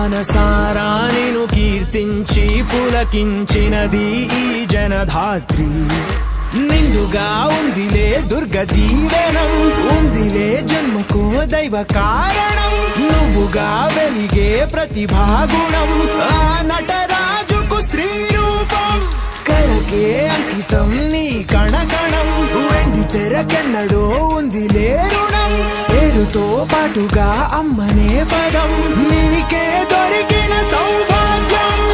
మనసారా నేను కీర్తించి పులకించినది ఈ జనధాత్రి నిండుగా ఉందిలే దుర్గ దీవెనం ఉందిలే జన్మకు దైవ కారణం నువ్వుగా వెలిగే ప్రతిభాగుణం ఆ నటరాజుకు స్త్రీ రూపం కళకే అంకితం నీ కణకణం వెండి తెరకెన్నడో ఉంది రుణం పేరుతో పాటుగా అమ్మనే పదం నీకే దొరికిన సౌభాగ్యం